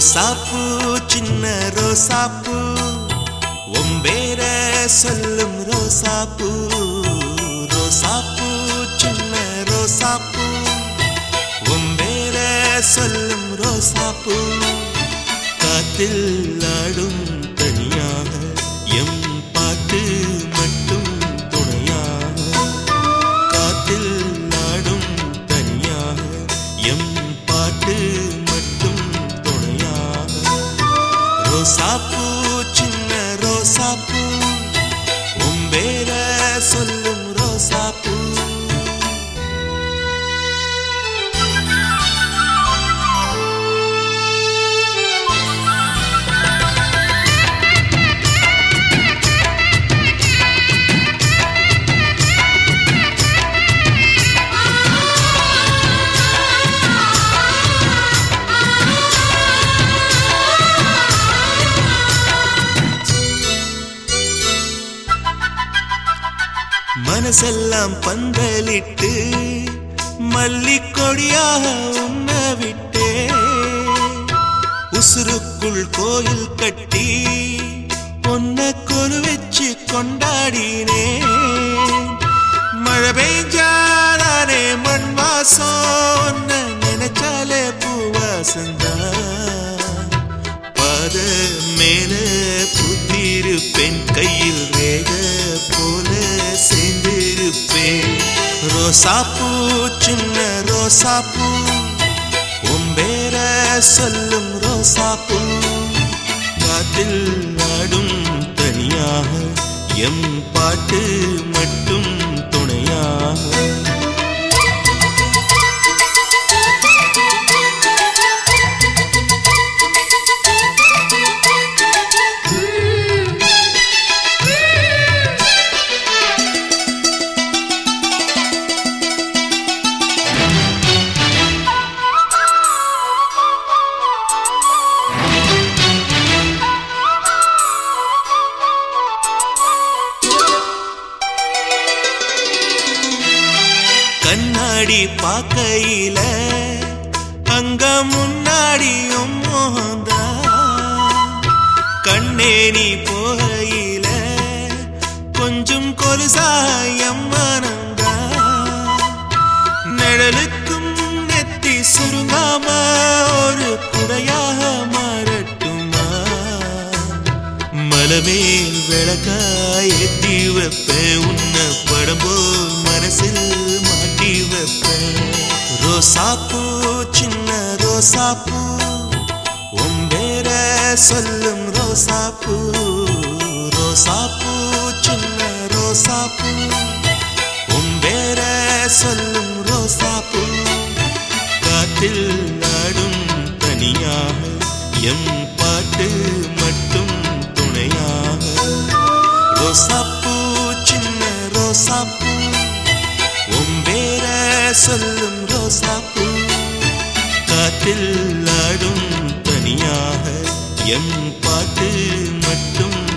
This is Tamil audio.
ரோசாப்பூ சின்ன ரோசாப்பூ ஒம்பேர சொல்லும் ரோசாப்பூ ரோசாப்பூ சின்ன ரோசாப்பூ ஒம்பேர சொல்லும் ரோசாப்பூ காத்தில் ஆடும் தனியாக எம் பாட்டு மட்டும் துணையாக காத்தில் ஆடும் தனியாக எம் பாட்டு மட்டும் துணையாக ரோசாப்பூ சின்ன ரோசாப்பூ உம்பேர சொல்லும் ரோசாப்பூ மனசெல்லாம் பந்தலிட்டு மல்லிக்கொடியாக உண்ண விட்டே உசுருக்குள் கோயில் கட்டி பொன்ன கொலு வச்சு கொண்டாடினே மழை பெய்ஞ்சாதானே மண் வாசம் உன்னை நினைச்சாலே பூவாசந்தான் பாத மேல புத்திருப்பேன் கையில் ரேக போல சேர்ந்திருப்பேன் ரோசாப்பூ சின்ன ரோசாப்பூ உம்பேர சொல்லும் ரோசாப்பூ காத்தில் நாடும் தனியாக எம் பாட்டு மட்டும் துணையாக கண்ணாடி பார்க்கையில அங்க முன்னாடியும் மோகந்தா கண்ணே நீ போகையில கொஞ்சம் கொலுசாயம் மனந்தா நிழலுக்கும் நெத்தி சுருங்காம ஒரு குடையாக மாறட்டுமா மலமேல் விளக்காய் ஏத்தி வைப்பேன் உன்னை படம் போல் மனசில் மாட்டி வைப்பேன் ரோசாப்பூ சின்ன ரோசாப்பூ உம்பேர சொல்லும் ரோசாப்பூ ரோசாப்பூ சின்ன ரோசாப்பூ உம்பேர சொல்லும் ரோசாப்பூ காத்தில் நாடும் தனியாக எம் பாட்டு மட்டும் துணையாக ரோசாப்பூ சின்ன ரோசாப்பூ உம்பேர சொல்லும் ரோசாப்பூ காத்தில் ஆடும் தனியாக எம் பாட்டு மட்டும்